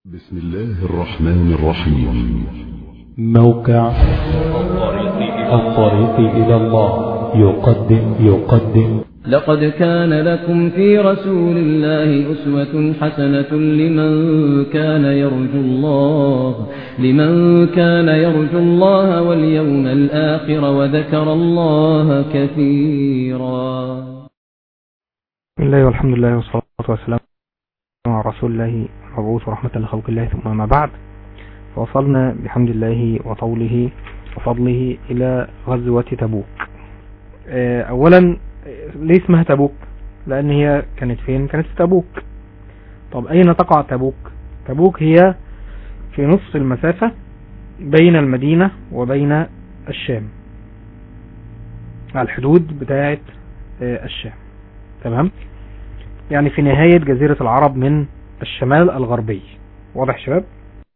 بسم الله الرحمن الرحيم موقع الطريق إلى الله يقدم يقدم لقد كان لكم في رسول الله أسوة حسنة لمن كان يرجو الله لمن كان يرجو الله واليوم الآخر وذكر الله كثيرا بسم الله والحمد لله والصلاة والسلام على رسول الله مبعوث رحمة لخلق الله ثم ما بعد فوصلنا بحمد الله وطوله وفضله إلى غزوة تبوك آه، أولا آه، ليه اسمها تبوك لأن هي كانت فين كانت في تبوك طب أين تقع تبوك تبوك هي في نصف المسافة بين المدينة وبين الشام على الحدود بتاعة آه، الشام تمام يعني في نهاية جزيرة العرب من الشمال الغربي واضح يا شباب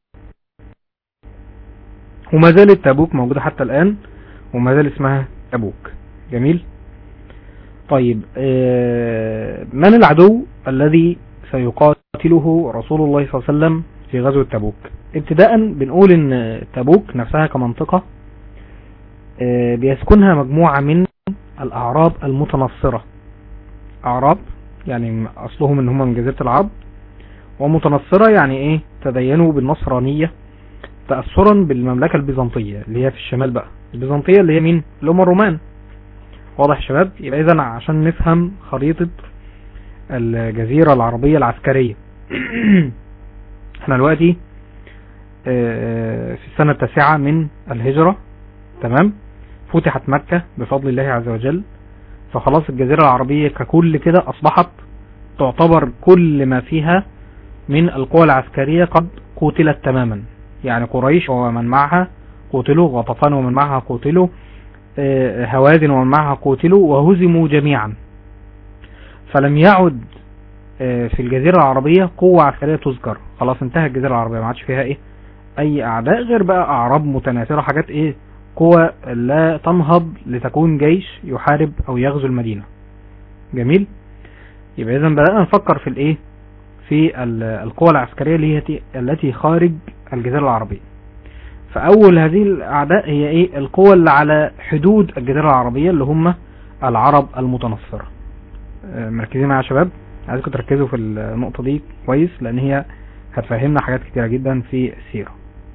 وما زالت تبوك موجودة حتى الآن وما زال اسمها تبوك جميل طيب آه، من العدو الذي سيقاتله رسول الله صلى الله عليه وسلم في غزوة تبوك ابتداء بنقول ان تبوك نفسها كمنطقة آه، بيسكنها مجموعة من الأعراب المتنصرة أعراب يعني أصلهم ان هم من جزيرة العرب ومتنصرة يعني ايه تدينوا بالنصرانية تأثرا بالمملكة البيزنطية اللي هي في الشمال بقى البيزنطية اللي هي مين اللي هم الرومان واضح يا شباب يبقى اذا عشان نفهم خريطة الجزيرة العربية العسكرية احنا دلوقتي آه، في السنة التاسعة من الهجرة تمام فتحت مكة بفضل الله عز وجل فخلاص الجزيرة العربية ككل كده اصبحت تعتبر كل ما فيها من القوى العسكرية قد قتلت تماما يعني قريش ومن معها قتلوا غطفان ومن معها قتلوا آه، هوازن ومن معها قتلوا وهزموا جميعا فلم يعد آه، في الجزيرة العربية قوة عسكرية تذكر خلاص انتهى الجزيرة العربية ما عادش فيها ايه اي اعداء غير بقى اعراب متناثرة حاجات ايه قوة لا تنهض لتكون جيش يحارب او يغزو المدينة جميل يبقى اذا بدأنا نفكر في الايه في ال- القوى العسكرية اللي هي تي- التي خارج الجزيرة العربية فأول هذه الأعداء هي إيه القوى اللي على حدود الجزيرة العربية اللي هم العرب المتنصرة آه، مركزين معايا يا شباب عايزكم تركزوا في النقطة دي كويس لأن هي هتفهمنا حاجات كتيرة جدا في السيرة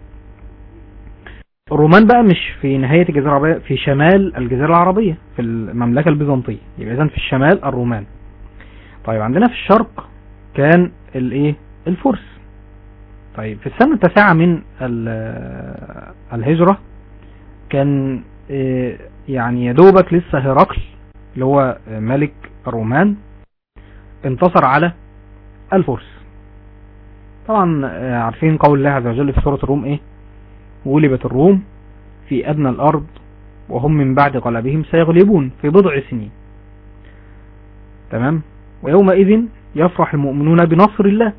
الرومان بقى مش في نهاية الجزيرة العربية في شمال الجزيرة العربية في المملكة البيزنطية يبقى إذا في الشمال الرومان طيب عندنا في الشرق كان الايه الفرس طيب في السنة التاسعة من ال- الهجرة كان آه، يعني يدوبك لسه هرقل اللي هو ملك الرومان انتصر على الفرس طبعا آه، عارفين قول الله عز وجل في سورة الروم ايه غلبت الروم في ادنى الارض وهم من بعد غلبهم سيغلبون في بضع سنين تمام ويومئذ يفرح المؤمنون بنصر الله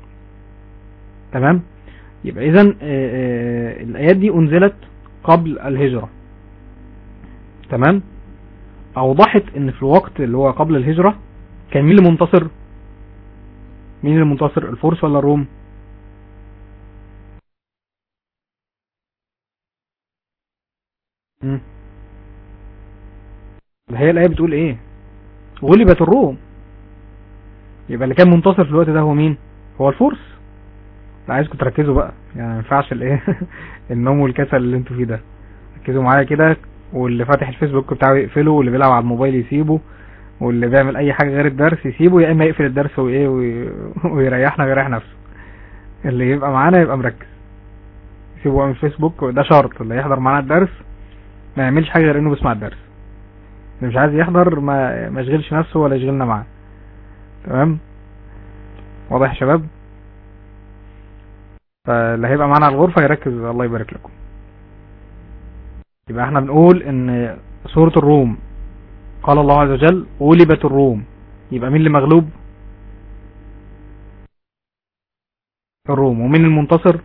تمام يبقى اذا الايات دي انزلت قبل الهجرة تمام اوضحت ان في الوقت اللي هو قبل الهجرة كان مين اللي منتصر مين اللي منتصر الفرس ولا الروم مم. ده هي الايه بتقول ايه غلبت الروم يبقى اللي كان منتصر في الوقت ده هو مين هو الفرس لا عايزكم تركزوا بقى يعني ما ينفعش الايه النوم والكسل اللي انتوا فيه ده ركزوا معايا كده واللي فاتح الفيسبوك بتاعه يقفله واللي بيلعب على الموبايل يسيبه واللي بيعمل اي حاجه غير الدرس يسيبه يا اما يقفل الدرس وايه وي- ويريحنا ويريح نفسه اللي يبقى معانا يبقى مركز يسيبه من الفيسبوك ده شرط اللي يحضر معانا الدرس ما يعملش حاجه غير انه بيسمع الدرس اللي مش عايز يحضر ما ما يشغلش نفسه ولا يشغلنا معاه تمام واضح يا شباب فاللي هيبقى معانا على الغرفة يركز الله يبارك لكم يبقى احنا بنقول ان سورة الروم قال الله عز وجل غلبت الروم يبقى مين اللي مغلوب الروم ومين المنتصر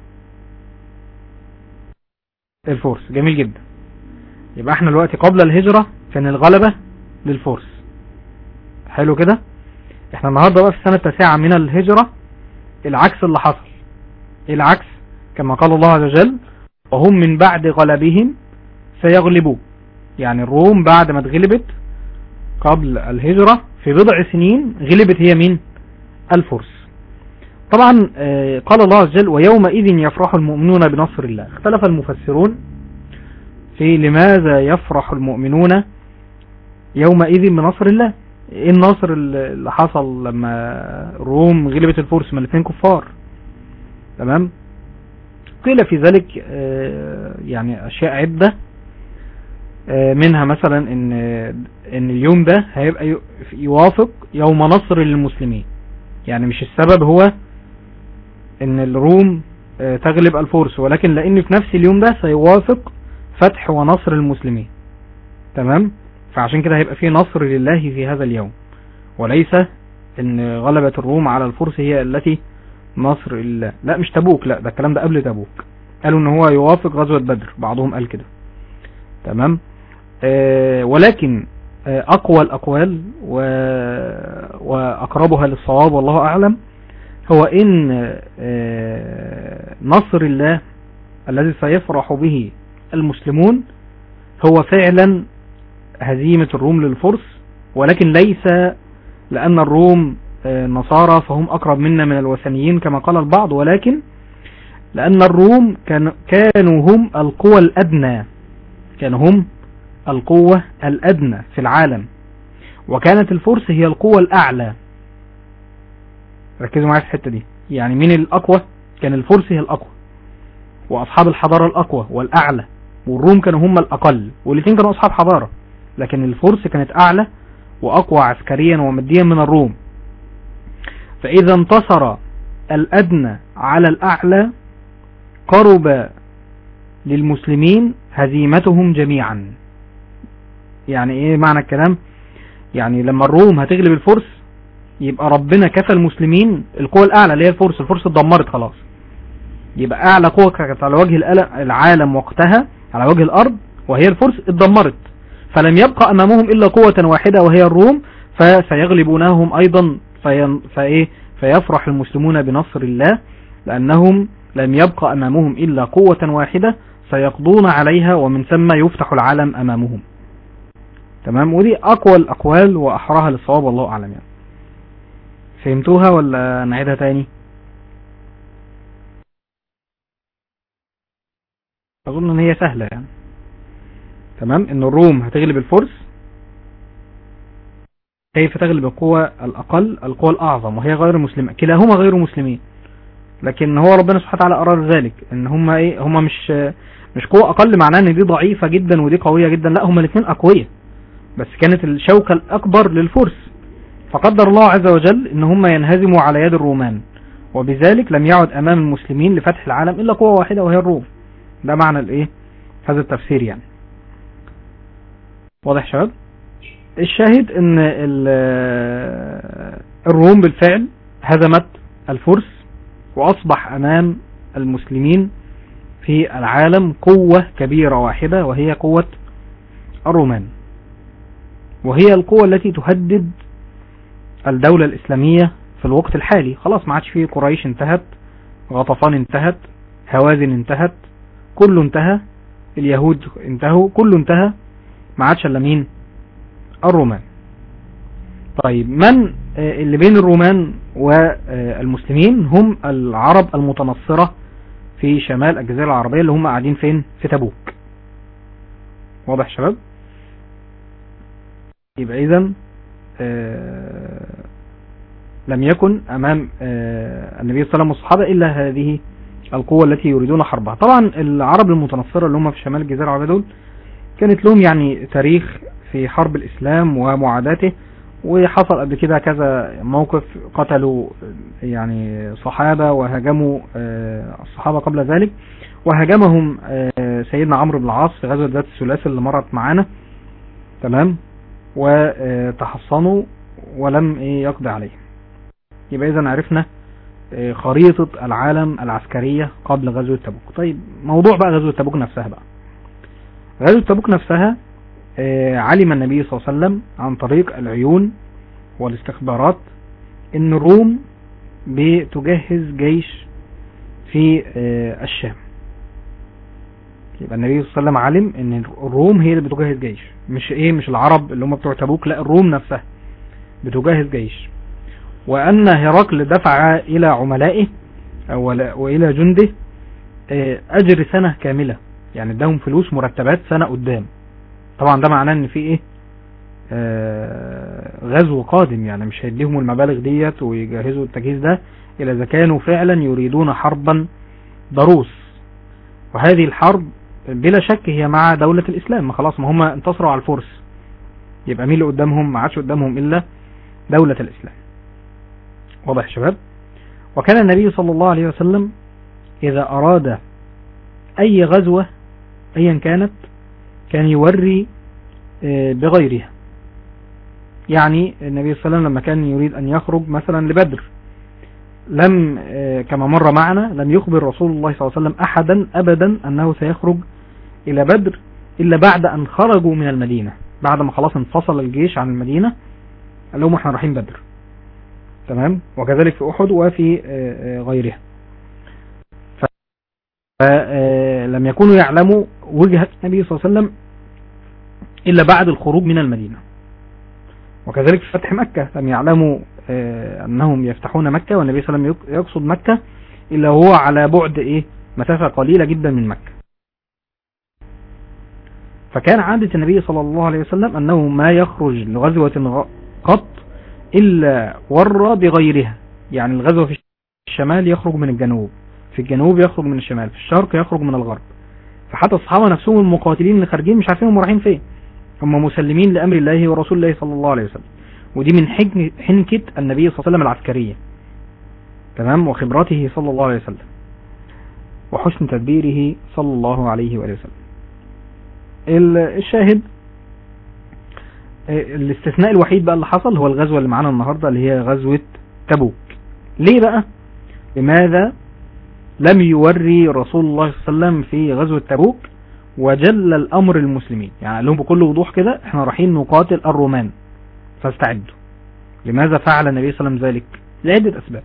الفرس جميل جدا يبقى احنا دلوقتي قبل الهجرة كان الغلبة للفرس حلو كده احنا النهاردة بقى في السنة التاسعة من الهجرة العكس اللي حصل العكس كما قال الله عز وجل وهم من بعد غلبهم سيغلبوا يعني الروم بعد ما اتغلبت قبل الهجرة في بضع سنين غلبت هي مين الفرس طبعا آه، قال الله عز وجل ويومئذ يفرح المؤمنون بنصر الله اختلف المفسرون في لماذا يفرح المؤمنون يومئذ بنصر الله ايه النصر اللي حصل لما الروم غلبت الفرس ما الاثنين كفار تمام قيل في ذلك آه، يعني اشياء عدة آه، منها مثلا ان ان اليوم ده هيبقى يو- يوافق يوم نصر للمسلمين يعني مش السبب هو ان الروم آه، تغلب الفرس ولكن لان في نفس اليوم ده سيوافق فتح ونصر المسلمين تمام فعشان كده هيبقى فيه نصر لله في هذا اليوم وليس ان غلبة الروم على الفرس هي التي نصر لله لا مش تبوك لا ده الكلام ده قبل تبوك قالوا ان هو يوافق غزوة بدر بعضهم قال كده تمام آه ولكن آه اقوى الاقوال و... واقربها للصواب والله اعلم هو ان آه نصر الله الذي سيفرح به المسلمون هو فعلا هزيمة الروم للفرس ولكن ليس لأن الروم آه، نصارى فهم أقرب منا من الوثنيين كما قال البعض ولكن لأن الروم كان كانوا هم القوى الأدنى كانوا هم القوة الأدنى في العالم وكانت الفرس هي القوة الأعلى ركزوا معايا في الحتة دي يعني مين الأقوى كان الفرس هي الأقوى وأصحاب الحضارة الأقوى والأعلى والروم كانوا هم الأقل والاثنين كانوا أصحاب حضارة لكن الفرس كانت أعلى وأقوى عسكريا وماديا من الروم فإذا انتصر الأدنى على الأعلى قرب للمسلمين هزيمتهم جميعا يعني ايه معنى الكلام يعني لما الروم هتغلب الفرس يبقى ربنا كفى المسلمين القوة الأعلى اللي هي الفرس الفرس اتدمرت خلاص يبقى أعلى قوة كانت على وجه الأل- العالم وقتها على وجه الأرض وهي الفرس اتدمرت فلم يبقى أمامهم إلا قوة واحدة وهي الروم فسيغلبونهم أيضا في فإيه فيفرح المسلمون بنصر الله لأنهم لم يبقى أمامهم إلا قوة واحدة سيقضون عليها ومن ثم يفتح العالم أمامهم تمام ودي أقوى الأقوال وأحراها للصواب والله أعلم يعني فهمتوها ولا نعيدها تاني أظن إن هي سهلة يعني تمام إن الروم هتغلب الفرس كيف تغلب القوة الأقل القوة الأعظم وهي غير مسلمة كلاهما غير مسلمين لكن هو ربنا سبحانه وتعالى أراد ذلك إن هما إيه هما مش مش قوة أقل معناه إن دي ضعيفة جدا ودي قوية جدا لا هما الاثنين أقوياء بس كانت الشوكة الأكبر للفرس فقدر الله عز وجل إن هما ينهزموا على يد الرومان وبذلك لم يعد أمام المسلمين لفتح العالم إلا قوة واحدة وهي الروم ده معنى الإيه هذا التفسير يعني واضح شباب الشاهد ان ال- الروم بالفعل هزمت الفرس واصبح امام المسلمين في العالم قوة كبيرة واحدة وهي قوة الرومان وهي القوة التي تهدد الدولة الإسلامية في الوقت الحالي خلاص ما عادش فيه قريش انتهت غطفان انتهت هوازن انتهت كله انتهى اليهود انتهوا كله انتهى ما عادش الا مين الرومان طيب من آه، اللي بين الرومان والمسلمين هم العرب المتنصرة في شمال الجزيرة العربية اللي هم قاعدين فين في تبوك واضح شباب يبقى اذا لم يكن امام آه، النبي صلى الله عليه وسلم والصحابة الا هذه القوة التي يريدون حربها طبعا العرب المتنصرة اللي هم في شمال الجزيرة العربية دول كانت لهم يعني تاريخ في حرب الإسلام ومعاداته وحصل قبل كده كذا موقف قتلوا يعني صحابة وهاجموا آه، الصحابة قبل ذلك وهاجمهم آه، سيدنا عمرو بن العاص في غزوة ذات الثلاث اللي مرت معانا تمام وتحصنوا ولم إيه يقضي عليهم يبقى إذا عرفنا آه، خريطة العالم العسكرية قبل غزوة تبوك طيب موضوع بقى غزوة تبوك نفسها بقى غزوة تبوك نفسها آه، علم النبي صلى الله عليه وسلم عن طريق العيون والاستخبارات ان الروم بتجهز جيش في آه، الشام يبقى النبي صلى الله عليه وسلم علم ان الروم هي اللي بتجهز جيش مش ايه مش العرب اللي هم بتوع تبوك لا الروم نفسها بتجهز جيش وان هرقل دفع الى عملائه أو- والى جنده آه، اجر سنة كاملة يعني اداهم فلوس مرتبات سنة قدام طبعا ده معناه ان في ايه آه، غزو قادم يعني مش هيديهم المبالغ ديت ويجهزوا التجهيز ده الا اذا كانوا فعلا يريدون حربا ضروس وهذه الحرب بلا شك هي مع دولة الاسلام ما خلاص ما هم انتصروا على الفرس يبقى مين اللي قدامهم ما عادش قدامهم الا دولة الاسلام واضح يا شباب وكان النبي صلى الله عليه وسلم اذا اراد اي غزوة ايا كانت كان يوري آه، بغيرها يعني النبي صلى الله عليه وسلم لما كان يريد أن يخرج مثلا لبدر لم آه، كما مر معنا لم يخبر رسول الله صلى الله عليه وسلم أحدا أبدا أنه سيخرج إلى بدر إلا بعد أن خرجوا من المدينة بعد ما خلاص انفصل الجيش عن المدينة قال لهم احنا رايحين بدر تمام وكذلك في أحد وفي آه، آه، غيرها فلم يكونوا يعلموا وجهة النبي صلى الله عليه وسلم إلا بعد الخروج من المدينة وكذلك في فتح مكة لم يعلموا آه، أنهم يفتحون مكة والنبي صلى الله عليه وسلم يق- يقصد مكة إلا هو على بعد إيه مسافة قليلة جدا من مكة فكان عادة النبي صلى الله عليه وسلم أنه ما يخرج لغزوة غ- قط إلا ور بغيرها يعني الغزوة في الشمال يخرج من الجنوب في الجنوب يخرج من الشمال في الشرق يخرج من الغرب فحتى الصحابة نفسهم المقاتلين اللي خارجين مش عارفين هم رايحين فين هم مسلمين لأمر الله ورسول الله صلى الله عليه وسلم ودي من حجن حنكة النبي صلى الله عليه وسلم العسكرية تمام وخبرته صلى الله عليه وسلم وحسن تدبيره صلى الله عليه وآله وسلم ال- الشاهد آه، الاستثناء الوحيد بقى اللي حصل هو الغزوة اللي معانا النهاردة اللي هي غزوة تبوك ليه بقى لماذا لم يوري رسول الله صلى الله عليه وسلم في غزوة تبوك وجل الأمر المسلمين يعني قال لهم بكل وضوح كده احنا رايحين نقاتل الرومان فاستعدوا لماذا فعل النبي صلى الله عليه وسلم ذلك لعدة أسباب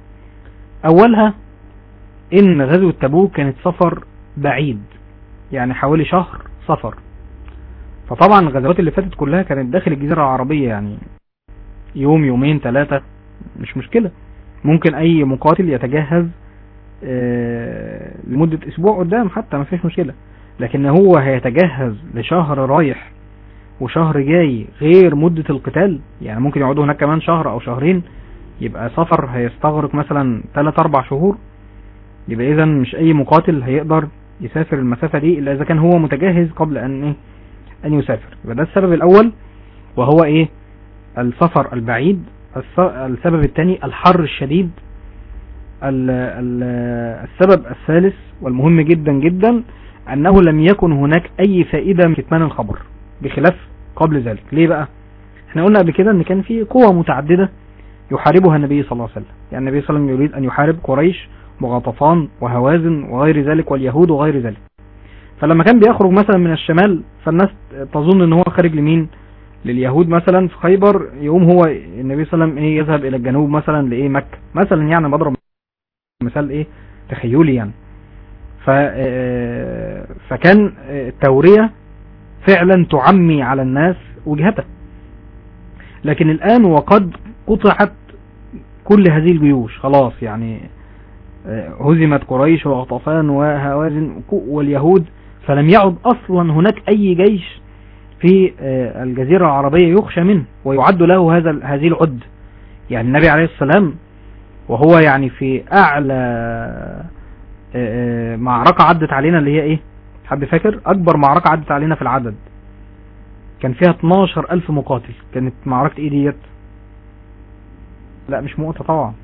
أولها إن غزوة تبوك كانت سفر بعيد يعني حوالي شهر سفر فطبعا الغزوات اللي فاتت كلها كانت داخل الجزيرة العربية يعني يوم يومين ثلاثة مش مشكلة ممكن أي مقاتل يتجهز آه، لمدة أسبوع قدام حتى ما فيش مشكلة لكن هو هيتجهز لشهر رايح وشهر جاي غير مدة القتال يعني ممكن يقعدوا هناك كمان شهر او شهرين يبقى سفر هيستغرق مثلا 3 4 شهور يبقى اذا مش اي مقاتل هيقدر يسافر المسافة دي الا اذا كان هو متجهز قبل ان ايه ان يسافر يبقى ده السبب الاول وهو ايه السفر البعيد الس- السبب الثاني الحر الشديد ال- ال- السبب الثالث والمهم جدا جدا انه لم يكن هناك اي فائدة من كتمان الخبر بخلاف قبل ذلك ليه بقى احنا قلنا قبل كده ان كان في قوى متعددة يحاربها النبي صلى الله عليه وسلم يعني النبي صلى الله عليه وسلم يريد ان يحارب قريش وغطفان وهوازن وغير ذلك واليهود وغير ذلك فلما كان بيخرج مثلا من الشمال فالناس تظن ان هو خارج لمين لليهود مثلا في خيبر يقوم هو النبي صلى الله عليه وسلم ايه يذهب الى الجنوب مثلا لايه مكة مثلا يعني بضرب مثال ايه تخيلي يعني ف آه، فكان آه، التورية فعلا تعمي على الناس وجهته لكن الآن وقد قطعت كل هذه الجيوش خلاص يعني آه، هزمت قريش وغطفان وهوازن واليهود فلم يعد أصلا هناك أي جيش في آه، الجزيرة العربية يخشى منه ويعد له هذا هذه العد يعني النبي عليه السلام وهو يعني في أعلى آه، آه، معركة عدت علينا اللي هي إيه حد فاكر أكبر معركة عدت علينا في العدد كان فيها 12 ألف مقاتل كانت معركة إيه ديت لا مش مؤتة طبعا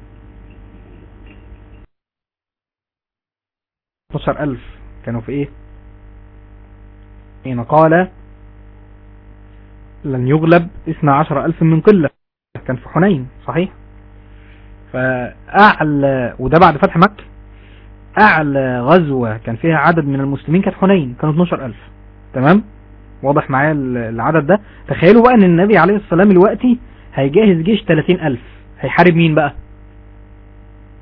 12 ألف كانوا في إيه حين قال لن يغلب 12 ألف من قلة كان في حنين صحيح فأعلى وده بعد فتح مكة أعلى غزوة كان فيها عدد من المسلمين كانت حنين كانوا 12 ألف تمام واضح معايا ال- العدد ده تخيلوا بقى ان النبي عليه السلام الوقتي هيجهز جيش 30 ألف هيحارب مين بقى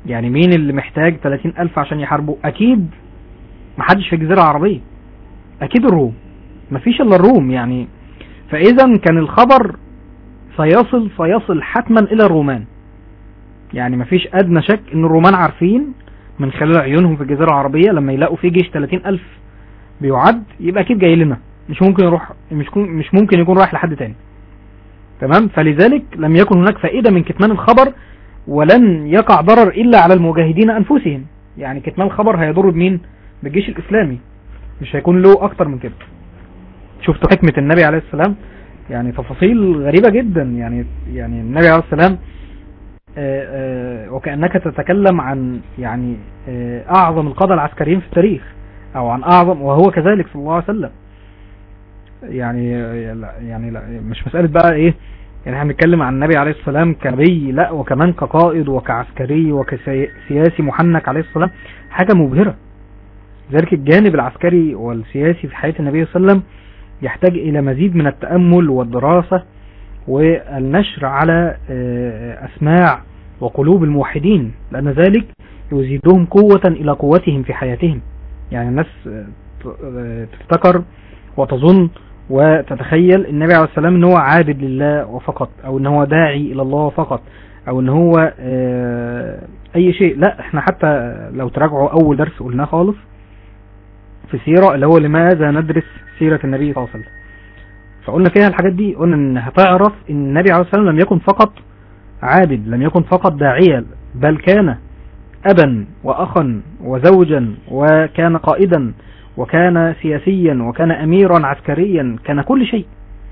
يعني مين اللي محتاج 30 ألف عشان يحاربوا أكيد محدش في الجزيرة العربية أكيد الروم مفيش إلا الروم يعني فإذا كان الخبر سيصل سيصل حتما إلى الرومان يعني مفيش أدنى شك إن الرومان عارفين من خلال عيونهم في الجزيرة العربية لما يلاقوا في جيش 30 ألف بيعد يبقى أكيد جاي لنا مش ممكن يروح مش مش ممكن يكون رايح لحد تاني تمام فلذلك لم يكن هناك فائدة من كتمان الخبر ولن يقع ضرر إلا على المجاهدين أنفسهم يعني كتمان الخبر هيضر بمين بالجيش الإسلامي مش هيكون له أكتر من كده شفتوا حكمة النبي عليه السلام يعني تفاصيل غريبة جدا يعني يعني النبي عليه السلام آه، آه، وكأنك تتكلم عن يعني آه، أعظم القادة العسكريين في التاريخ أو عن أعظم وهو كذلك صلى الله عليه وسلم يعني يعني لا مش مسألة بقى إيه يعني احنا بنتكلم عن النبي عليه السلام كنبي لا وكمان كقائد وكعسكري وكسياسي محنك عليه السلام حاجة مبهرة ذلك الجانب العسكري والسياسي في حياة النبي صلى الله عليه وسلم يحتاج إلى مزيد من التأمل والدراسة والنشر على آه، أسماع وقلوب الموحدين لأن ذلك يزيدهم قوة إلى قوتهم في حياتهم يعني الناس آه، آه، تفتكر وتظن وتتخيل النبي عليه السلام ان هو عابد لله وفقط او ان هو داعي الى الله فقط او ان هو اي شيء لا احنا حتى لو تراجعوا اول درس قلناه خالص في سيرة اللي هو لماذا ندرس سيرة النبي صلى الله عليه وسلم فقلنا فيها الحاجات دي قلنا ان هتعرف ان النبي عليه الصلاة والسلام لم يكن فقط عابد لم يكن فقط داعيا بل كان أبا وأخا وزوجا وكان قائدا وكان سياسيا وكان أميرا عسكريا كان كل شيء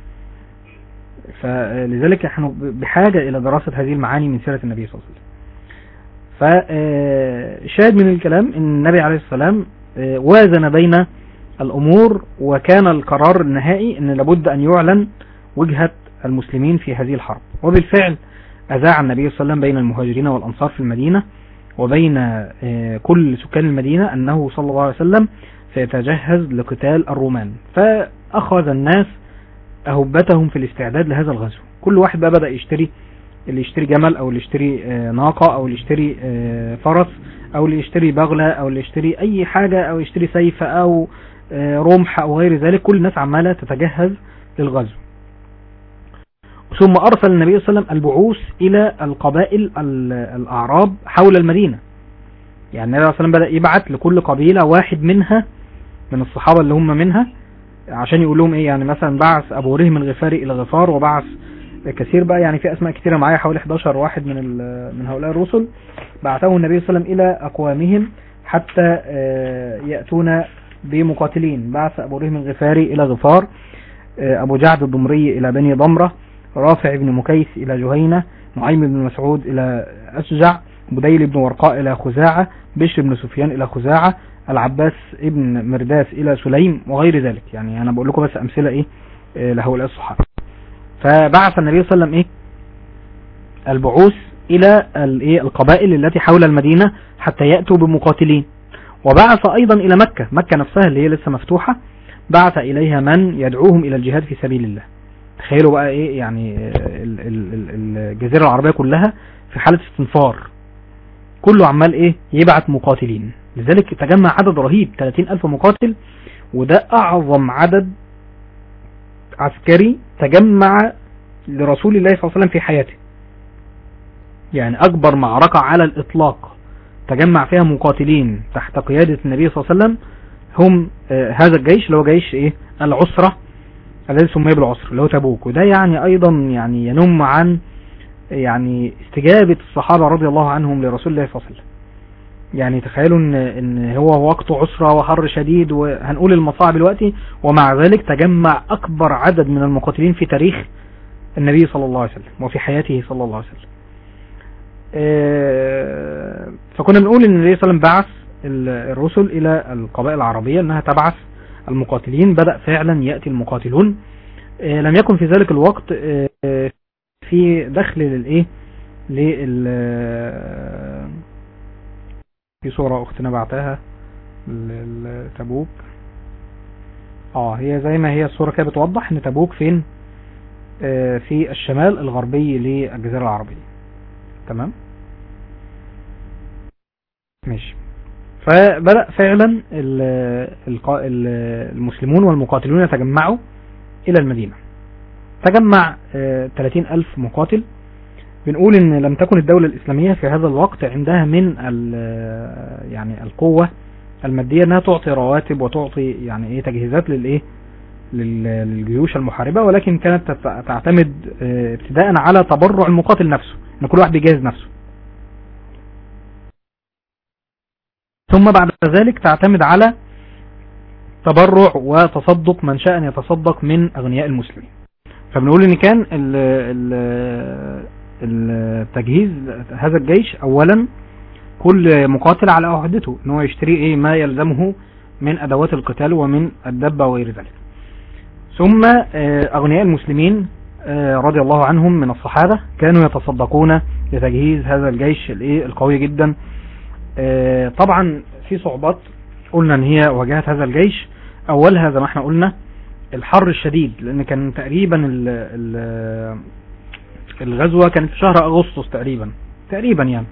فلذلك نحن بحاجة إلى دراسة هذه المعاني من سيرة النبي صلى الله عليه وسلم فشاهد من الكلام ان النبي عليه السلام آه، وازن بين الأمور وكان القرار النهائي أن لابد أن يعلن وجهة المسلمين في هذه الحرب وبالفعل أذاع النبي صلى الله عليه وسلم بين المهاجرين والأنصار في المدينة وبين آه، كل سكان المدينة أنه صلى الله عليه وسلم سيتجهز لقتال الرومان فأخذ الناس أهبتهم في الاستعداد لهذا الغزو كل واحد بقى بدأ يشتري اللي يشتري جمل او اللي يشتري آه، ناقة او اللي يشتري آه، فرس او اللي يشتري بغلة او اللي يشتري اي حاجة او يشتري سيف او آه، رمح او غير ذلك كل الناس عمالة تتجهز للغزو ثم ارسل النبي صلى الله عليه وسلم البعوث الى القبائل الاعراب حول المدينة يعني النبي صلى الله عليه وسلم بدأ يبعث لكل قبيلة واحد منها من الصحابة اللي هم منها عشان يقول لهم ايه يعني مثلا بعث ابو رهم الغفاري الى غفار وبعث كثير بقى يعني في اسماء كثيرة معايا حوالي 11 واحد من من هؤلاء الرسل بعثه النبي صلى الله عليه وسلم الى اقوامهم حتى آه، يأتون بمقاتلين بعث ابو رهم الغفاري الى غفار آه، ابو جعد الضمري الى بني ضمرة رافع بن مكيس الى جهينة نعيم بن مسعود الى اشجع بديل بن ورقاء الى خزاعة بشر بن سفيان الى خزاعة العباس ابن مرداس الى سليم وغير ذلك يعني انا بقول لكم بس امثلة ايه آه، لهؤلاء الصحابة فبعث النبي صلى الله عليه وسلم ايه البعوث الى الايه القبائل التي حول المدينة حتى يأتوا بمقاتلين وبعث ايضا الى مكة مكة نفسها اللي هي لسه مفتوحة بعث اليها من يدعوهم الى الجهاد في سبيل الله تخيلوا بقى ايه يعني الجزيرة العربية كلها في حالة استنفار كله عمال ايه يبعث مقاتلين لذلك تجمع عدد رهيب 30 الف مقاتل وده اعظم عدد عسكري تجمع لرسول الله صلى الله عليه وسلم في حياته يعني أكبر معركة على الإطلاق تجمع فيها مقاتلين تحت قيادة النبي صلى الله عليه وسلم هم آه هذا الجيش اللي هو جيش إيه العسرة الذي سمي بالعسر اللي هو تبوك وده يعني أيضا يعني ينم عن يعني استجابة الصحابة رضي الله عنهم لرسول الله صلى الله عليه وسلم يعني تخيلوا ان, إن هو وقت عسرة وحر شديد وهنقول المصاعب دلوقتي ومع ذلك تجمع اكبر عدد من المقاتلين في تاريخ النبي صلى الله عليه وسلم وفي حياته صلى الله عليه وسلم آه، فكنا بنقول ان النبي صلى الله عليه وسلم بعث الرسل الى القبائل العربية انها تبعث المقاتلين بدأ فعلا يأتي المقاتلون آه، لم يكن في ذلك الوقت آه، في دخل للايه لل في صورة اختنا بعتها لتبوك اه هي زي ما هي الصورة كده بتوضح ان تبوك فين آه في الشمال الغربي للجزيرة العربية تمام فبدأ فعلا ال- القا- ال- المسلمون والمقاتلون يتجمعوا إلى المدينة تجمع آه، 30 ألف مقاتل بنقول ان لم تكن الدولة الاسلامية في هذا الوقت عندها من ال- يعني القوة المادية انها تعطي رواتب وتعطي يعني ايه تجهيزات للايه لل- للجيوش المحاربة ولكن كانت تت- تعتمد آه، ابتداء على تبرع المقاتل نفسه ان كل واحد بيجهز نفسه ثم بعد ذلك تعتمد على تبرع وتصدق من شاء ان يتصدق من اغنياء المسلمين فبنقول ان كان ال ال التجهيز هذا الجيش اولا كل مقاتل على عهدته ان هو يشتري ايه ما يلزمه من ادوات القتال ومن الدبة وغير ذلك ثم آه، اغنياء المسلمين آه، رضي الله عنهم من الصحابة كانوا يتصدقون لتجهيز هذا الجيش الايه القوي جدا آه، طبعا في صعوبات قلنا ان هي واجهت هذا الجيش اولها زي ما احنا قلنا الحر الشديد لان كان تقريبا ال ال الغزوة كانت في شهر اغسطس تقريبا تقريبا يعني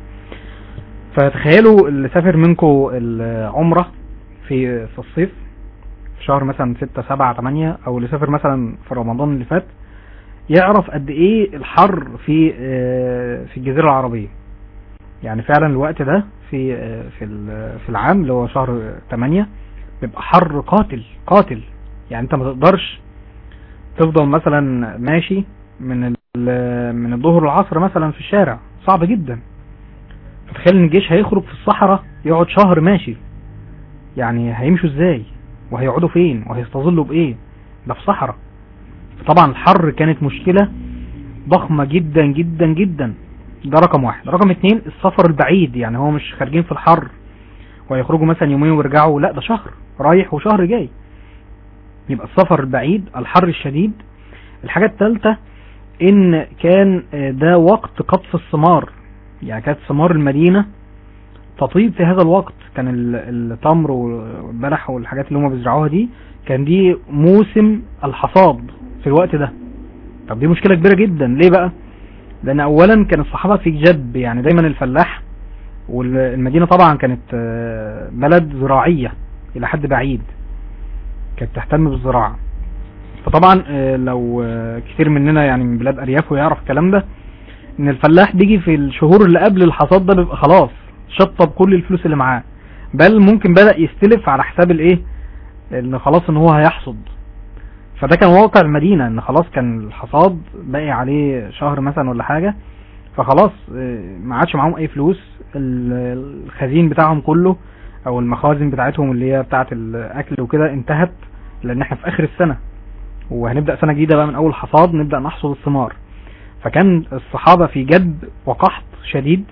فتخيلوا اللي سافر منكم العمرة في في الصيف في شهر مثلا ستة سبعة تمانية او اللي سافر مثلا في رمضان اللي فات يعرف قد ايه الحر في آه، في الجزيرة العربية يعني فعلا الوقت ده في آه، في ال- في العام اللي هو شهر 8 بيبقى حر قاتل قاتل يعني انت ما تقدرش تفضل مثلا ماشي من ال- من الظهر العصر مثلا في الشارع صعب جدا فتخيل ان الجيش هيخرج في الصحراء يقعد شهر ماشي يعني هيمشوا ازاي وهيقعدوا فين وهيستظلوا بايه ده في صحراء طبعا الحر كانت مشكلة ضخمة جدا جدا جدا ده رقم واحد رقم اتنين السفر البعيد يعني هو مش خارجين في الحر ويخرجوا مثلا يومين ويرجعوا لا ده شهر رايح وشهر جاي يبقى السفر البعيد الحر الشديد الحاجة الثالثة ان كان آه، ده وقت قطف الثمار يعني كانت ثمار المدينة تطيب في هذا الوقت كان ال- التمر والبلح والحاجات اللي هم بيزرعوها دي كان دي موسم الحصاد في الوقت ده طب دي مشكلة كبيرة جدا ليه بقى لان اولا كان الصحابة في جد يعني دايما الفلاح والمدينة طبعا كانت آه، بلد زراعية الى حد بعيد كانت تهتم بالزراعة فطبعا آه، لو آه، كتير مننا يعني من بلاد ارياف ويعرف الكلام ده ان الفلاح بيجي في الشهور اللي قبل الحصاد ده بيبقى خلاص شطب كل الفلوس اللي معاه بل ممكن بدأ يستلف على حساب الايه ان خلاص ان هو هيحصد فده كان واقع المدينة ان خلاص كان الحصاد باقي عليه شهر مثلا ولا حاجة فخلاص آه، ما عادش معاهم اي فلوس ال- الخزين بتاعهم كله او المخازن بتاعتهم اللي هي بتاعت الاكل وكده انتهت لان احنا في اخر السنة وهنبدأ سنة جديدة بقى من اول حصاد نبدأ نحصد الثمار فكان الصحابة في جد وقحط شديد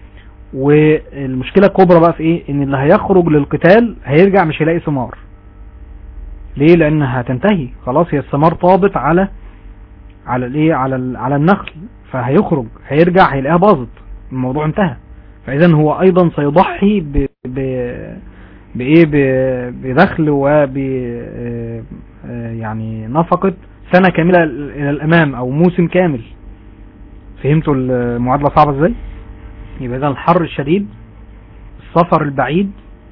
والمشكلة الكبرى بقى في ايه ان اللي هيخرج للقتال هيرجع مش هيلاقي ثمار ليه لان هتنتهي خلاص هي الثمار طابت على على الايه على ال- على النخل فهيخرج هيرجع هيلاقيها باظت الموضوع انتهى فاذا هو ايضا سيضحي ب ب بايه ب- بدخل وب آه، آه، يعني نفقة سنة كاملة الى الامام او موسم كامل فهمتوا المعادلة صعبة ازاي يبقى اذا الحر الشديد السفر البعيد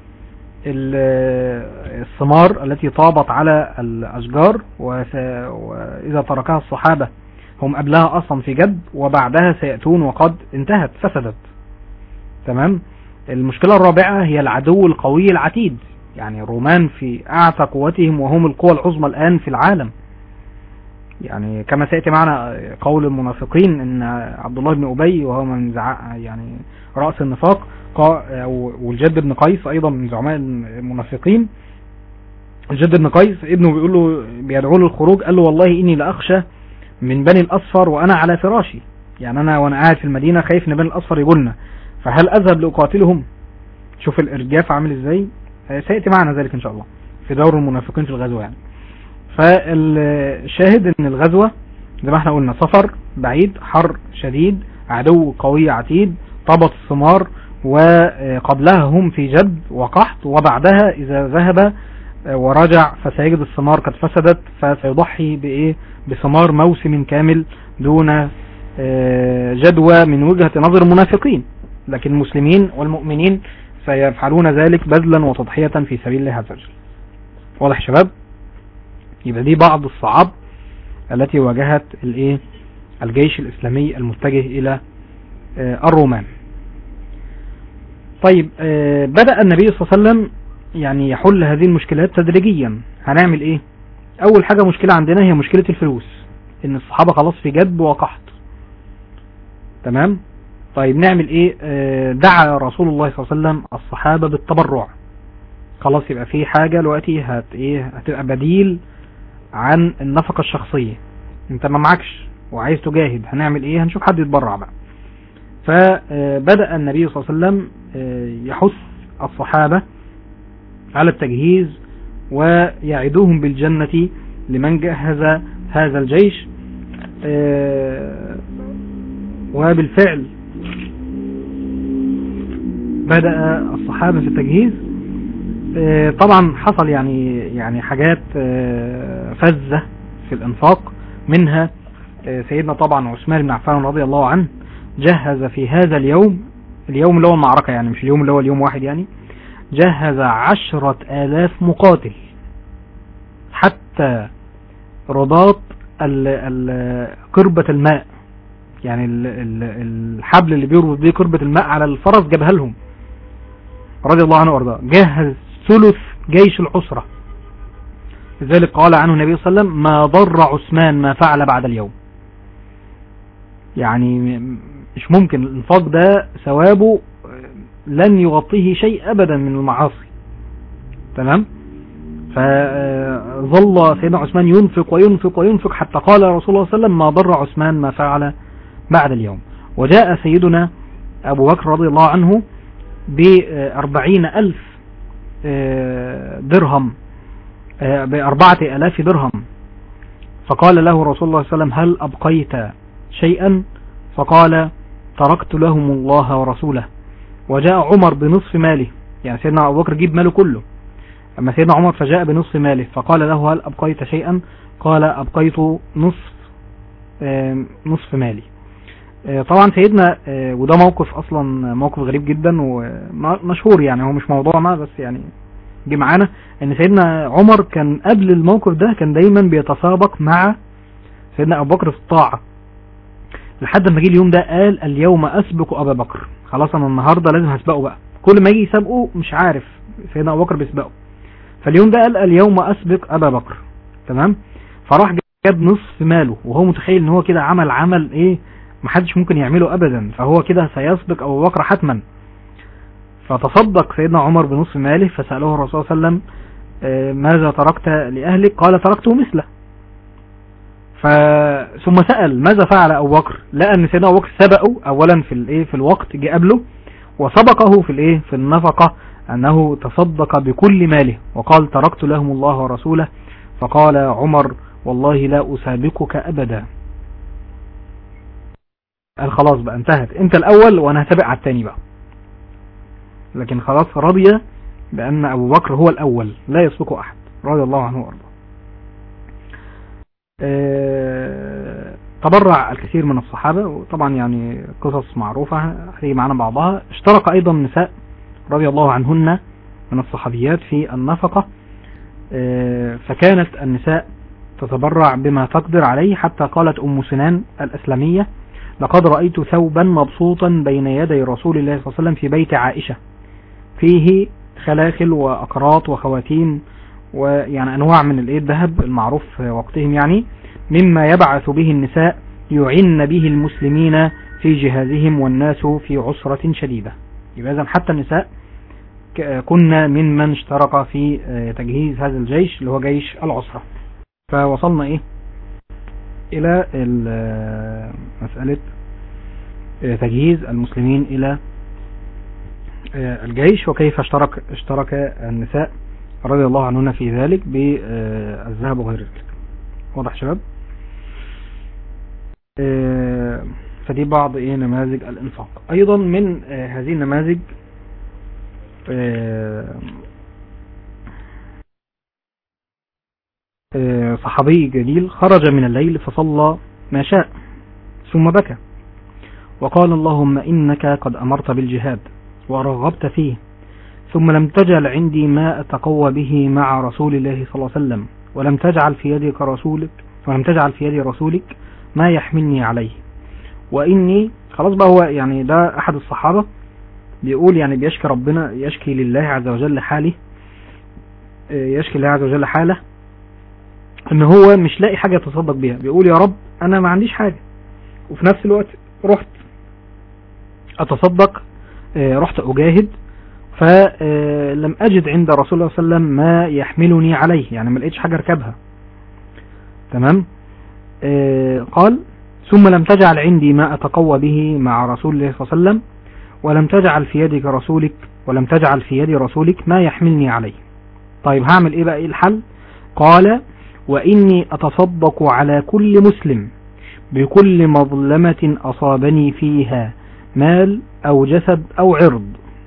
ال- الثمار التي طابت على الأشجار وس- وإذا تركها الصحابة هم قبلها أصلا في جد وبعدها سيأتون وقد انتهت فسدت تمام المشكلة الرابعة هي العدو القوي العتيد يعني الرومان في أعتى قوتهم وهم القوى العظمى الآن في العالم يعني كما سيأتي معنا قول المنافقين ان عبد الله بن أبي وهو من زع يعني رأس النفاق قا- أو- والجد بن قيس أيضا من زعماء المنافقين الجد بن قيس ابنه بيقول له بيدعوه للخروج قال له والله إني لأخشى من بني الأصفر وأنا على فراشي يعني أنا وأنا قاعد في المدينة خايف ان بني الأصفر يقولنا فهل أذهب لأقاتلهم شوف الإرجاف عامل إزاي آه، سيأتي معنا ذلك إن شاء الله في دور المنافقين في الغزوة يعني فالشاهد ان الغزوة زي ما احنا قلنا سفر بعيد حر شديد عدو قوي عتيد طبط الثمار وقبلها هم في جد وقحط وبعدها اذا ذهب ورجع فسيجد الثمار قد فسدت فسيضحي بايه بثمار موسم كامل دون آه، جدوى من وجهة نظر المنافقين لكن المسلمين والمؤمنين سيفعلون ذلك بذلا وتضحية في سبيل الله عز وجل واضح يا شباب يبقى دي بعض الصعاب التي واجهت الايه الجيش الاسلامي المتجه الى آه، الرومان طيب آه، بدأ النبي صلى الله عليه وسلم يعني يحل هذه المشكلات تدريجيا هنعمل ايه اول حاجة مشكلة عندنا هي مشكلة الفلوس ان الصحابة خلاص في جدب وقحط تمام طيب نعمل ايه آه، دعا رسول الله صلى الله عليه وسلم الصحابة بالتبرع خلاص يبقى في حاجة دلوقتي هت ايه هتبقى بديل عن النفقة الشخصية انت ما معكش وعايز تجاهد هنعمل ايه هنشوف حد يتبرع بقى فبدأ النبي صلى الله عليه وسلم آه، يحث الصحابة على التجهيز ويعدوهم بالجنة لمن جهز هذا الجيش آه، وبالفعل بدأ الصحابة في التجهيز آه، طبعا حصل يعني يعني حاجات آه، فزة في الانفاق منها آه، سيدنا طبعا عثمان بن عفان رضي الله عنه جهز في هذا اليوم اليوم اللي هو المعركة يعني مش اليوم اللي هو اليوم واحد يعني جهز عشرة آلاف مقاتل حتى رباط ال- ال- قربة الماء يعني ال- ال- الحبل اللي بيربط بيه قربة الماء على الفرس جابها لهم رضي الله عنه وارضاه جهز ثلث جيش العسرة لذلك قال عنه النبي صلى الله عليه وسلم ما ضر عثمان ما فعل بعد اليوم يعني م- مش ممكن الانفاق ده ثوابه لن يغطيه شيء ابدا من المعاصي تمام فظل سيدنا عثمان ينفق وينفق وينفق حتى قال رسول الله صلى الله عليه وسلم ما ضر عثمان ما فعل بعد اليوم وجاء سيدنا أبو بكر رضي الله عنه بأربعين ألف آه، درهم آه، بأربعة ألاف درهم فقال له رسول الله صلى الله عليه وسلم هل أبقيت شيئا فقال تركت لهم الله ورسوله وجاء عمر بنصف ماله يعني سيدنا أبو بكر جيب ماله كله أما سيدنا عمر فجاء بنصف ماله فقال له هل أبقيت شيئا قال أبقيت نصف آم، نصف مالي آه، طبعا سيدنا آه، وده موقف أصلا موقف غريب جدا ومشهور يعني هو مش موضوعنا بس يعني جه معانا ان سيدنا عمر كان قبل الموقف ده كان دايما بيتسابق مع سيدنا ابو بكر في الطاعة لحد ما جه اليوم ده قال اليوم اسبق ابا بكر خلاص انا النهارده لازم هسبقه بقى كل ما يجي يسابقه مش عارف سيدنا ابو بكر بيسبقه فاليوم ده قال اليوم اسبق ابا بكر تمام فراح جاب نصف ماله وهو متخيل ان هو كده عمل عمل ايه محدش ممكن يعمله ابدا فهو كده سيسبق ابو بكر حتما فتصدق سيدنا عمر بنصف ماله فسأله الرسول صلى الله عليه وسلم آه، ماذا تركت لأهلك قال تركته مثله ف ثم سأل ماذا فعل أبو بكر لقى أن سيدنا أبو بكر سبقه أولا في الإيه في الوقت جه قبله وسبقه في الإيه في النفقة أنه تصدق بكل ماله وقال تركت لهم الله ورسوله فقال عمر والله لا أسابقك أبدا قال خلاص بقى انتهت انت الأول وأنا هتابع على التاني بقى لكن خلاص رضي بأن أبو بكر هو الأول لا يسبقه أحد رضي الله عنه وأرضاه آه، تبرع الكثير من الصحابة وطبعا يعني قصص معروفة هتيجي معنا بعضها اشترك أيضا نساء رضي الله عنهن من الصحابيات في النفقة آه، فكانت النساء تتبرع بما تقدر عليه حتى قالت أم سنان الأسلمية لقد رأيت ثوبا مبسوطا بين يدي رسول الله صلى الله عليه وسلم في بيت عائشة فيه خلاخل وأقراط وخواتيم ويعني أنواع من الإيه الذهب المعروف في وقتهم يعني مما يبعث به النساء يعن به المسلمين في جهازهم والناس في عسرة شديدة يبقى إذن حتى النساء ك- كنا ممن اشترك في آه، تجهيز هذا الجيش اللي هو جيش العسرة فوصلنا إيه إلى ال- آه، مسألة آه، تجهيز المسلمين إلى آه، الجيش وكيف اشترك اشترك النساء رضي الله عنهن في ذلك بالذهب وغير ذلك واضح شباب آه، فدي بعض ايه نماذج الانفاق ايضا من آه، هذه النماذج آه، آه، صحابي جليل خرج من الليل فصلى ما شاء ثم بكى وقال اللهم إنك قد أمرت بالجهاد ورغبت فيه ثم لم تجعل عندي ما أتقوى به مع رسول الله صلى الله عليه وسلم ولم تجعل في يدك رسولك ولم تجعل في يد رسولك ما يحملني عليه وإني خلاص بقى هو يعني ده أحد الصحابة بيقول يعني بيشكي ربنا يشكي لله عز وجل حاله يشكي الله عز وجل حاله ان هو مش لاقي حاجة يتصدق بيها بيقول يا رب انا ما عنديش حاجة وفي نفس الوقت رحت اتصدق رحت اجاهد فلم اجد عند رسول الله صلى الله عليه وسلم ما يحملني عليه يعني ما لقيتش حاجة اركبها تمام قال ثم لم تجعل عندي ما اتقوى به مع رسول الله صلى الله عليه وسلم ولم تجعل في يدك رسولك ولم تجعل في يد رسولك ما يحملني عليه طيب هعمل ايه بقى ايه الحل قال واني اتصدق على كل مسلم بكل مظلمة اصابني فيها مال او جسد او عرض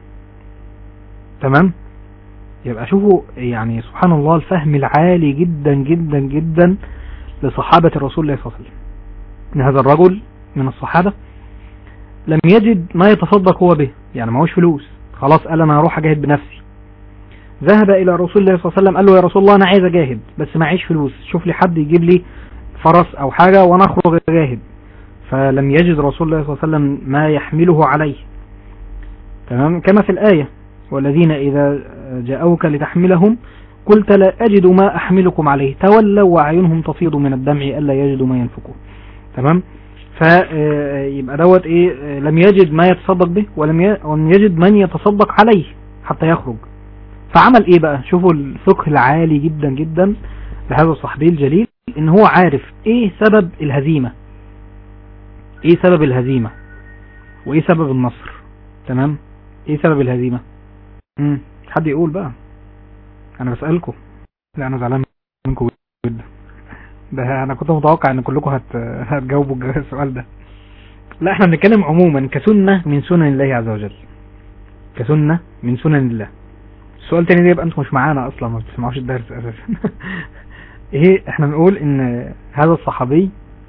تمام يبقى شوفوا يعني سبحان الله الفهم العالي جدا جدا جدا لصحابة الرسول الله صلى الله عليه وسلم ان هذا الرجل من الصحابة لم يجد ما يتصدق هو به يعني معهوش فلوس خلاص قال انا هروح اجاهد بنفسي ذهب الى رسول الله صلى الله عليه وسلم قال له يا رسول الله انا عايز اجاهد بس معيش فلوس شوف لي حد يجيب لي فرس او حاجة وانا اخرج اجاهد فلم يجد رسول الله صلى الله عليه وسلم ما يحمله عليه تمام كما في الآية والذين إذا جاءوك لتحملهم قلت لا أجد ما أحملكم عليه تولوا وأعينهم تفيض من الدمع ألا يجدوا ما ينفقون تمام فيبقى دوت ايه لم يجد ما يتصدق به ولم يجد من يتصدق عليه حتى يخرج فعمل ايه بقى شوفوا الفقه العالي جدا جدا لهذا الصحابي الجليل ان هو عارف ايه سبب الهزيمة ايه سبب الهزيمة وايه سبب النصر تمام ايه سبب الهزيمة امم حد يقول بقى انا بسألكم لا انا زعلان منكم جدا ده انا كنت متوقع ان كلكم هت... هتجاوبوا السؤال ده لا احنا بنتكلم عموما كسنة من سنن الله عز وجل كسنة من سنن الله السؤال التاني ده يبقى انتم مش معانا اصلا ما بتسمعوش الدرس اساسا ايه احنا بنقول ان هذا الصحابي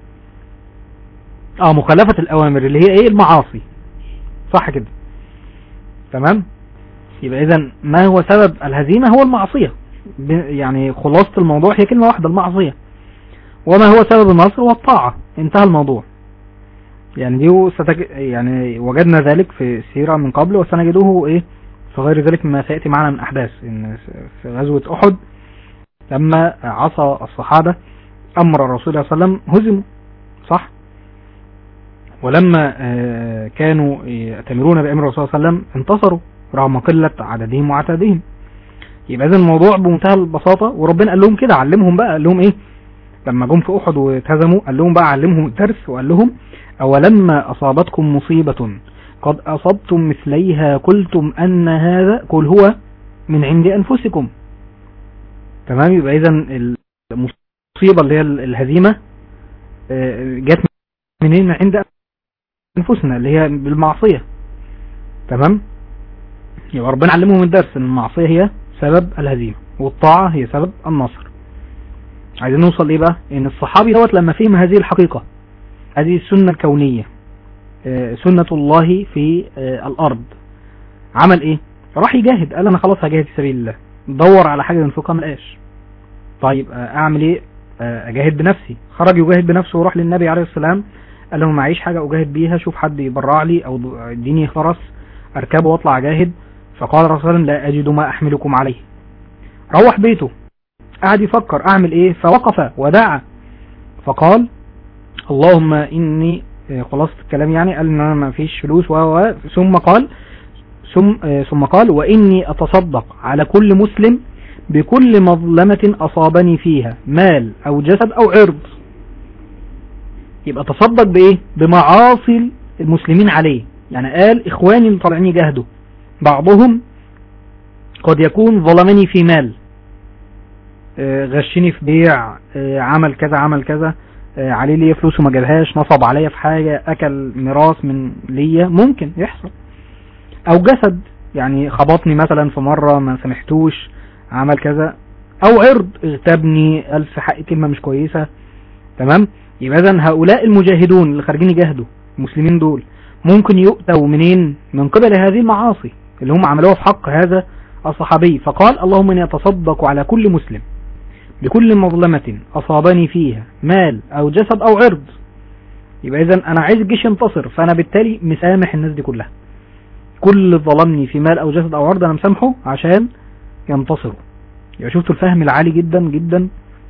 اه مخالفة الاوامر اللي هي ايه المعاصي صح كده تمام يبقى اذا ما هو سبب الهزيمة هو المعصية يعني خلاصة الموضوع هي كلمة واحدة المعصية وما هو سبب النصر هو الطاعة انتهى الموضوع يعني دي ستج... يعني وجدنا ذلك في السيرة من قبل وسنجده ايه في غير ذلك مما سيأتي معنا من احداث ان في غزوة احد لما عصى الصحابة امر الرسول صلى الله عليه وسلم هزموا صح ولما كانوا يأتمرون بأمر الرسول صلى الله عليه وسلم انتصروا رغم قلة عددهم وعتادهم يبقى اذا الموضوع بمنتهى البساطة وربنا قال لهم كده علمهم بقى قال لهم ايه لما جم في احد واتهزموا قال لهم بقى علمهم الدرس وقال لهم اولما اصابتكم مصيبة قد اصبتم مثليها قلتم ان هذا قل هو من عند انفسكم تمام يبقى اذا المصيبة اللي هي الهزيمة جت منين عند انفسنا اللي هي بالمعصية تمام يبقى ربنا علمهم الدرس ان المعصية هي سبب الهزيمة والطاعة هي سبب النصر عايزين نوصل ايه بقى ان الصحابي دوت لما فهم هذه الحقيقة هذه السنة الكونية سنة الله في الارض عمل ايه راح يجاهد قال انا خلاص هجاهد في سبيل الله دور على حاجة ينفقها ملقاش طيب اعمل ايه اجاهد بنفسي خرج يجاهد بنفسه وراح للنبي عليه السلام قال له معيش حاجة اجاهد بيها شوف حد يبرع لي او اديني فرس اركبه واطلع اجاهد فقال الرسول لا اجد ما احملكم عليه روح بيته قعد يفكر اعمل ايه فوقف ودعا فقال اللهم اني خلاص الكلام يعني قال ان انا ما فيش فلوس و ثم قال ثم ثم قال واني اتصدق على كل مسلم بكل مظلمة اصابني فيها مال او جسد او عرض يبقى تصدق بايه بمعاصي المسلمين عليه يعني قال اخواني اللي طالعين يجاهدوا بعضهم قد يكون ظلمني في مال غشني في بيع عمل كذا عمل كذا عليه ليا فلوس وما جابهاش نصب عليا في حاجة اكل ميراث من ليا ممكن يحصل او جسد يعني خبطني مثلا في مرة ما سمحتوش عمل كذا او عرض اغتابني قال في حقي كلمة مش كويسة تمام يبقى اذا هؤلاء المجاهدون اللي خارجين يجاهدوا المسلمين دول ممكن يؤتوا منين من قبل هذه المعاصي اللي هم عملوها في حق هذا الصحابي فقال اللهم اني اتصدق على كل مسلم بكل مظلمة اصابني فيها مال او جسد او عرض يبقى اذا انا عايز الجيش ينتصر فانا بالتالي مسامح الناس دي كلها كل اللي ظلمني في مال او جسد او عرض انا مسامحه عشان ينتصروا يبقى شفتوا الفهم العالي جدا جدا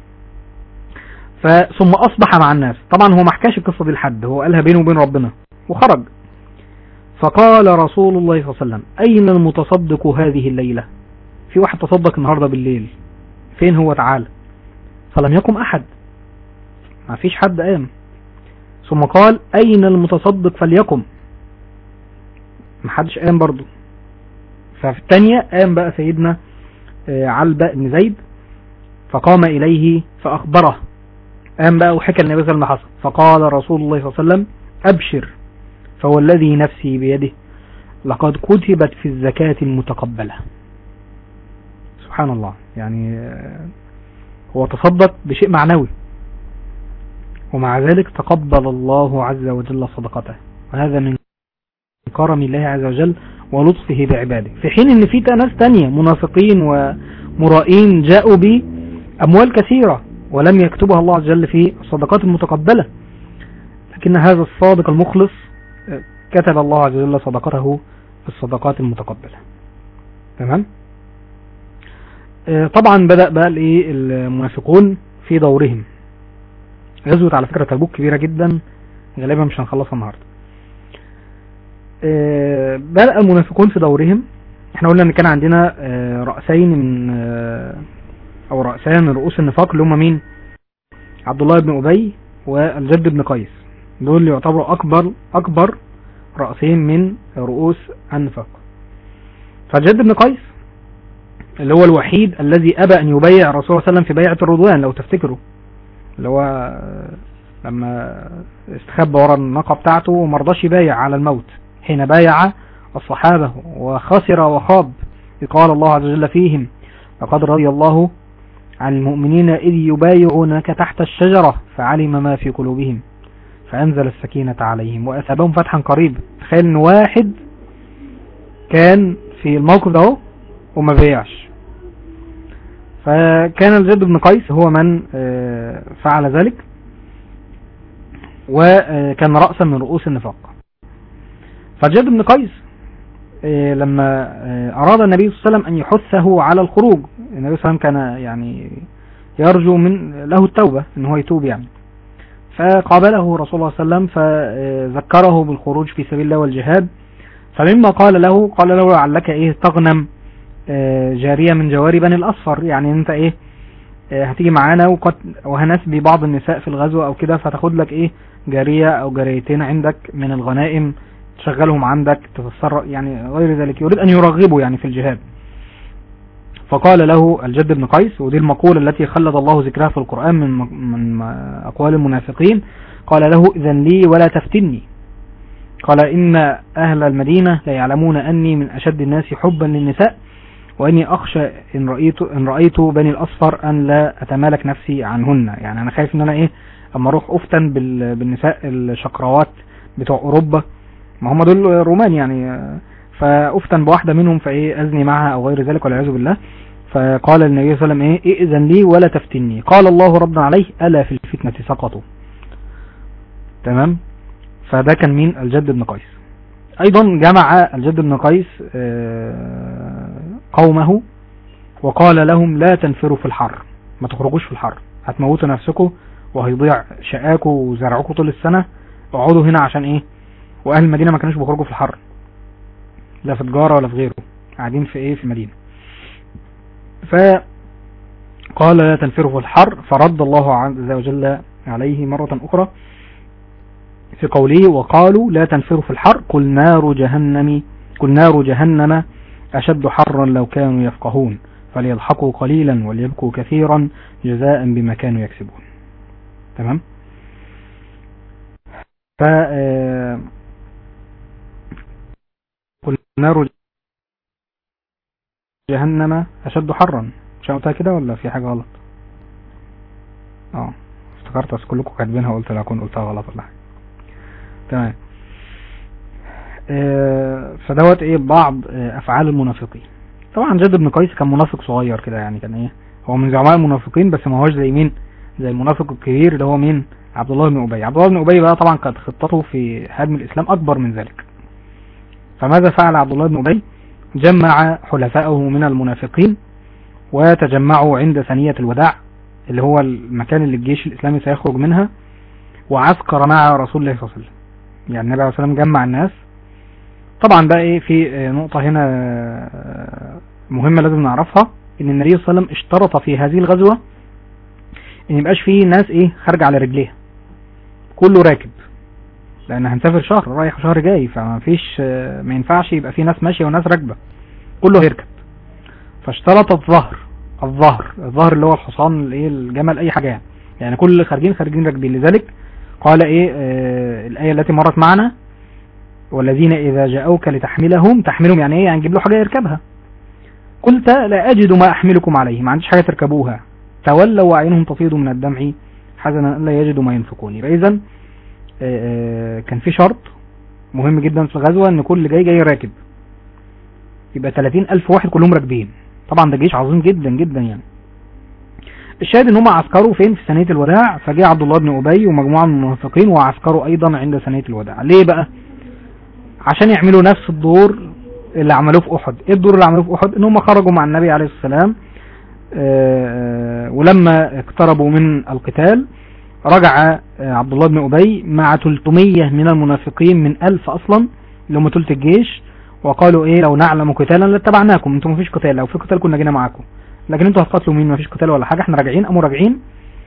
ثم اصبح مع الناس طبعا هو ما حكاش القصه دي لحد هو قالها بينه وبين ربنا وخرج فقال رسول الله صلى الله عليه وسلم اين المتصدق هذه الليله في واحد تصدق النهارده بالليل فين هو تعالى فلم يقم احد ما فيش حد قام ثم قال اين المتصدق فليقم ما حدش قام برضه ففي الثانيه قام بقى سيدنا علبة بن زيد فقام إليه فأخبره قام بقى وحكى النبي صلى الله عليه وسلم فقال رسول الله صلى الله عليه وسلم أبشر فهو الذي نفسي بيده لقد كتبت في الزكاة المتقبلة سبحان الله يعني هو تصدق بشيء معنوي ومع ذلك تقبل الله عز وجل صدقته وهذا من كرم الله عز وجل ولطفه بعباده في حين ان في ناس تانية منافقين ومرائين جاءوا بأموال كثيرة ولم يكتبها الله عز وجل في الصدقات المتقبلة لكن هذا الصادق المخلص كتب الله عز وجل صدقته في الصدقات المتقبلة تمام طبعا بدأ بقى الايه المنافقون في دورهم غزوة على فكرة تبوك كبيرة جدا غالبا مش هنخلصها النهارده بدأ المنافقون في دورهم احنا قلنا ان كان عندنا رأسين من او رأسان من رؤوس النفاق اللي هم مين عبد الله بن أبي والجد بن قيس دول اللي يعتبروا اكبر اكبر رأسين من رؤوس النفاق فالجد بن قيس اللي هو الوحيد الذي ابى ان يبايع الرسول صلى الله عليه وسلم في بيعة الرضوان لو تفتكروا اللي هو لما استخبى ورا الناقة بتاعته ومرضاش يبايع على الموت حين بايع الصحابة وخسر وخاب قال الله عز وجل فيهم لقد رضي الله عن المؤمنين إذ يبايعونك تحت الشجرة فعلم ما في قلوبهم فأنزل السكينة عليهم وأثابهم فتحا قريب تخيل ان واحد كان في الموقف ده وما بيعش فكان الجد بن قيس هو من فعل ذلك وكان رأسا من رؤوس النفاق فالجد بن قيس لما أراد النبي صلى الله عليه وسلم أن يحثه على الخروج النبي صلى الله عليه وسلم كان يعني يرجو من له التوبة ان هو يتوب يعني فقابله رسول الله صلى الله عليه وسلم فذكره بالخروج في سبيل الله والجهاد فمما قال له قال له لعلك ايه تغنم جارية من جواري بني الأصفر يعني انت ايه هتيجي معانا وقد وهنسبي بعض النساء في الغزو او كده فتاخد لك ايه جارية او جاريتين عندك من الغنائم تشغلهم عندك تتصرف يعني غير ذلك يريد ان يرغبه يعني في الجهاد فقال له الجد بن قيس ودي المقولة التي خلد الله ذكرها في القرآن من من أقوال المنافقين قال له إذا لي ولا تفتني قال إن أهل المدينة لا يعلمون أني من أشد الناس حبا للنساء وإني أخشى إن رأيت, إن رأيت بني الأصفر أن لا أتمالك نفسي عنهن يعني أنا خايف إن أنا إيه أما أروح أفتن بالنساء الشقراوات بتوع أوروبا ما هم دول رومان يعني فافتن بواحدة منهم فايه اذني معها او غير ذلك والعياذ بالله فقال النبي صلى الله عليه وسلم ايه ائذن لي ولا تفتني قال الله ربنا عليه الا في الفتنة سقطوا تمام فده كان مين الجد بن قيس ايضا جمع الجد بن قيس قومه وقال لهم لا تنفروا في الحر ما تخرجوش في الحر هتموتوا نفسكم وهيضيع شقاكم وزرعكم طول السنة اقعدوا هنا عشان ايه واهل المدينة ما كانوش بيخرجوا في الحر لا في تجارة ولا في غيره قاعدين في ايه في المدينة فقال لا تنفروا في الحر فرد الله عز وجل عليه مرة اخرى في قوله وقالوا لا تنفروا في الحر قل نار جهنم قل نار جهنم اشد حرا لو كانوا يفقهون فليضحكوا قليلا وليبكوا كثيرا جزاء بما كانوا يكسبون تمام ف قل نار جهنم أشد حرا مش قلتها كده ولا في حاجة غلط اه افتكرت بس كلكم كاتبينها قلت لا اكون قلتها غلط ولا حاجة تمام اه فدوت ايه بعض اه افعال المنافقين طبعا جد بن قيس كان منافق صغير كده يعني كان ايه هو من زعماء المنافقين بس ما هوش زي مين زي المنافق الكبير اللي هو مين عبد الله بن ابي عبد الله بن ابي بقى طبعا كانت خطته في هدم الاسلام اكبر من ذلك فماذا فعل عبد الله بن ابي جمع حلفائه من المنافقين وتجمعوا عند ثنية الوداع اللي هو المكان اللي الجيش الاسلامي سيخرج منها وعسكر مع رسول الله صلى الله عليه وسلم يعني النبي عليه الصلاه والسلام جمع الناس طبعا بقى ايه في نقطة هنا مهمة لازم نعرفها ان النبي صلى الله عليه وسلم اشترط في هذه الغزوة ان يبقاش فيه ناس ايه خارجة على رجليها كله راكب لان هنسافر شهر رايح شهر جاي فما فيش ما ينفعش يبقى في ناس ماشية وناس راكبة كله هيركب فاشترط الظهر الظهر الظهر اللي هو الحصان الايه الجمل اي حاجة يعني يعني كل اللي خارجين خارجين راكبين لذلك قال ايه آه الآية التي مرت معنا والذين إذا جاءوك لتحملهم تحملهم يعني ايه يعني نجيب له حاجة يركبها قلت لا أجد ما أحملكم عليه ما عنديش حاجة تركبوها تولوا وعينهم تفيض من الدمع حزنا لا يجدوا ما ينفقون فإذا كان في شرط مهم جدا في الغزوة ان كل جاي جاي راكب يبقى 30 ألف واحد كلهم راكبين طبعا ده جيش عظيم جدا جدا يعني الشاهد ان هم عسكروا فين في ثنية الوداع فجاء عبد الله بن أبي ومجموعة من المنافقين وعسكروا أيضا عند ثنية الوداع ليه بقى عشان يعملوا نفس الدور اللي عملوه في أحد ايه الدور اللي عملوه في أحد ان هم خرجوا مع النبي عليه السلام ولما اقتربوا من القتال رجع عبد الله بن أبي مع 300 من المنافقين من 1000 أصلا اللي هم ثلث الجيش وقالوا ايه لو نعلم قتالا لاتبعناكم انتم مفيش قتال لو في قتال كنا جينا معاكم لكن انتوا هتقاتلوا مين مفيش قتال ولا حاجة احنا راجعين قاموا راجعين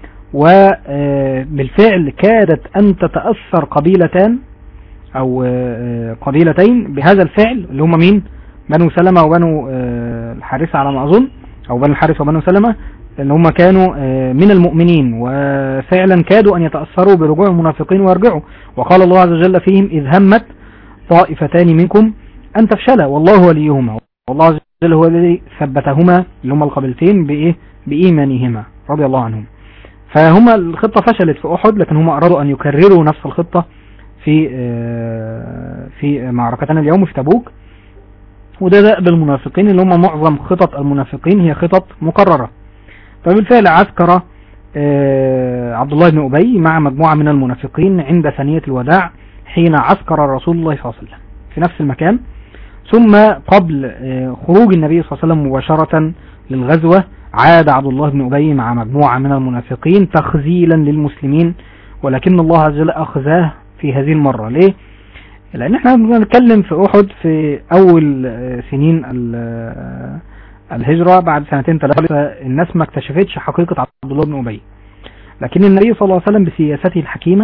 وبالفعل كادت ان تتأثر قبيلتان او قبيلتين بهذا الفعل اللي هم مين بنو سلمة وبنو الحارثة على ما اظن او بنو الحارثة وبنو سلمة اللي هم كانوا من المؤمنين وفعلا كادوا ان يتأثروا برجوع المنافقين ويرجعوا وقال الله عز وجل فيهم اذ همت طائفتان منكم ان تفشلا والله وليهما والله عز وجل هو الذي ثبتهما اللي هم القبيلتين بايه بايمانهما رضي الله عنهم فهم الخطة فشلت في احد لكن هم ارادوا ان يكرروا نفس الخطة في في معركتنا اليوم في تبوك وده دأب المنافقين اللي هم معظم خطط المنافقين هي خطط مكررة فبالفعل عسكر عبد الله بن أبي مع مجموعة من المنافقين عند ثانية الوداع حين عسكر رسول الله صلى الله عليه وسلم في نفس المكان ثم قبل خروج النبي صلى الله عليه وسلم مباشرة للغزوة عاد عبد الله بن أبي مع مجموعة من المنافقين تخزيلا للمسلمين ولكن الله عز وجل أخذاه في هذه المرة ليه؟ لأن احنا بنتكلم في أحد في أول سنين الهجرة بعد سنتين ثلاثة الناس ما اكتشفتش حقيقة عبد الله بن أبي لكن النبي صلى الله عليه وسلم بسياسته الحكيمة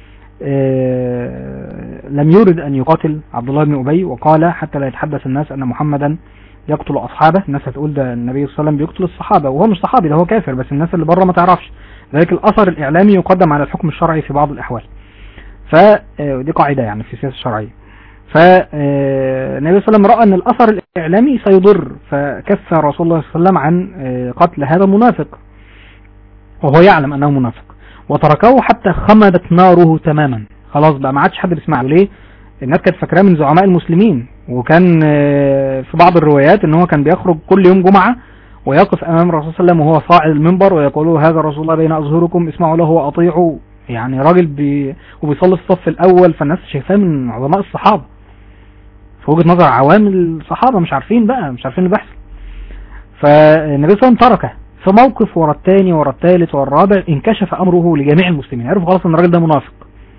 لم يرد أن يقاتل عبد الله بن أبي وقال حتى لا يتحدث الناس أن محمدا يقتل أصحابه الناس هتقول ده النبي صلى الله عليه وسلم بيقتل الصحابة وهو مش صحابي ده هو كافر بس الناس اللي بره ما تعرفش ذلك الأثر الإعلامي يقدم على الحكم الشرعي في بعض الأحوال فدي قاعدة يعني في السياسة الشرعية فالنبي صلى الله عليه وسلم رأى أن الأثر الإعلامي سيضر فكف رسول الله صلى الله عليه وسلم عن قتل هذا المنافق وهو يعلم أنه منافق وتركه حتى خمدت ناره تماما خلاص بقى ما عادش حد بيسمعه ليه الناس كانت فاكراه من زعماء المسلمين وكان في بعض الروايات ان هو كان بيخرج كل يوم جمعة ويقف امام الرسول صلى الله عليه وسلم وهو صاعد المنبر ويقول هذا رسول الله بين اظهركم اسمعوا له واطيعوا يعني راجل بي وبيصلي الصف الاول فالناس شايفاه من عظماء الصحابة في وجهة نظر عوام الصحابة مش عارفين بقى مش عارفين اللي بيحصل فالنبي صلى الله عليه وسلم تركه في موقف ورا الثاني ورا الثالث ورا الرابع انكشف امره لجميع المسلمين عرفوا خلاص ان الراجل ده منافق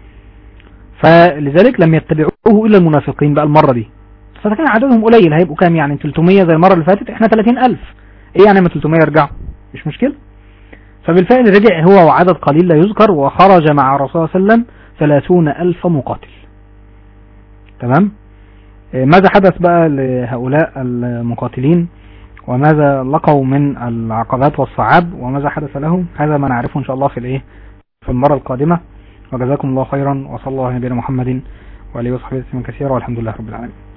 فلذلك لم يتبعوه الا المنافقين بقى المرة دي فكان عددهم قليل هيبقوا كام يعني 300 زي المرة اللي فاتت احنا 30000 ايه يعني ما 300 يرجعوا مش مشكلة فبالفعل رجع هو وعدد قليل لا يذكر وخرج مع الرسول صلى الله عليه وسلم 30000 مقاتل تمام ماذا حدث بقى لهؤلاء المقاتلين وماذا لقوا من العقبات والصعاب وماذا حدث لهم هذا ما نعرفه ان شاء الله في الايه في المرة القادمة وجزاكم الله خيرا وصلى الله على نبينا محمد وعليه وصحبه وسلم كثيرا والحمد لله رب العالمين